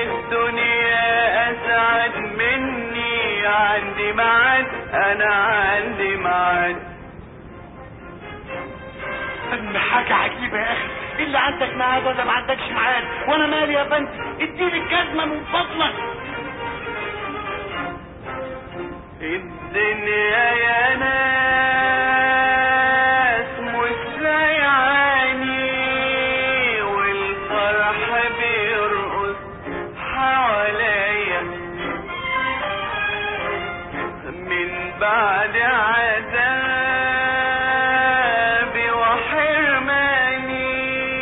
الدنيا اسعد مني عندي ميعاد انا عندي ميعاد ان حاجة عجيبة يا اخي إيه اللي عندك ميعاد ولا ما عندكش ميعاد وانا مالي يا بنت اديني الجزمة من فضلك الدنيا يا ناس مش لايعاني والفرح بيرقص حواليا من بعد عذابي وحرماني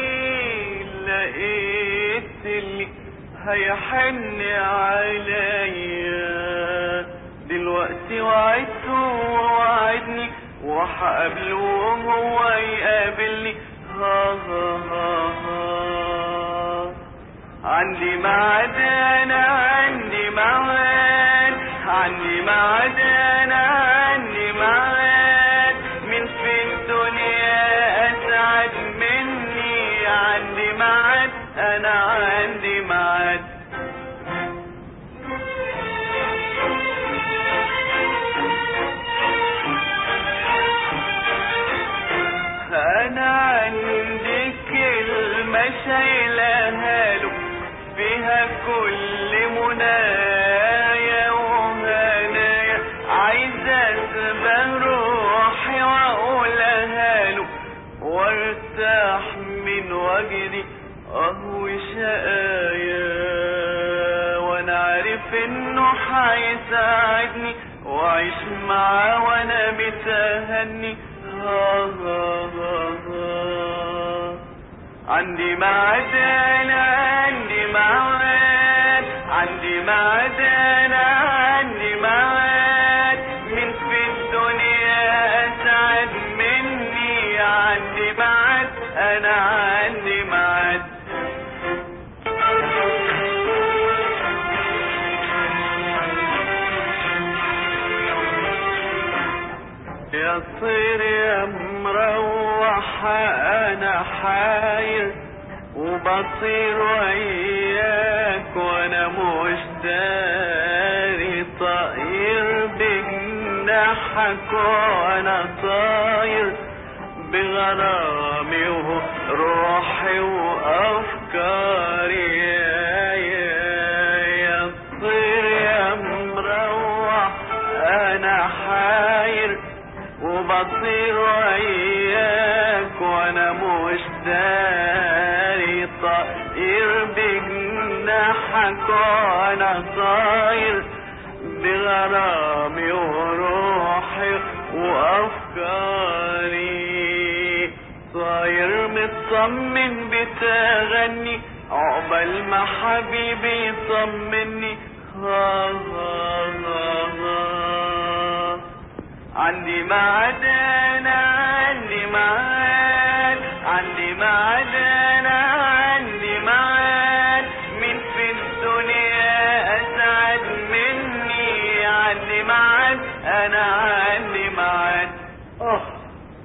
لقيت اللي هيحن عليا دلوقتي وعدته ووعدني وهقابله وهو يقابلني ها ها ها ها عندي ميعاد انا عندي ميعاد عندي ميعاد انا عندي ميعاد من في الدنيا اسعد مني عندي ميعاد انا عندي ميعاد انا عندي كلمة شايلها له فيها كل منايا وهنايا عايز اسبه روحي واقولها له وارتاح من وجدي اهو شقايا وانا عارف انه هيساعدني واعيش معاه وانا متهني ها ها ها ها عندي ميعاد انا عندي ميعاد عندي ميعاد انا عندي ميعاد من في الدنيا اسعد مني عندي ميعاد انا عندي ميعاد يا طير يا مروح انا حاير وبطير وياك وانا مش داري طاير بجناحك وانا طاير بغرامي وروحي وافكاري يا يا يا طير يا مروح انا حاير وبطير وياك وانا مش داري طاير بجناحك وانا طاير بغرامي وروحي وافكاري طاير مطمن بتغني عقبال ما حبيبي يطمني ها ها ها ها عندي ميعاد انا عندي ميعاد عندي ميعاد انا عندي ميعاد من في الدنيا اسعد مني عندي ميعاد انا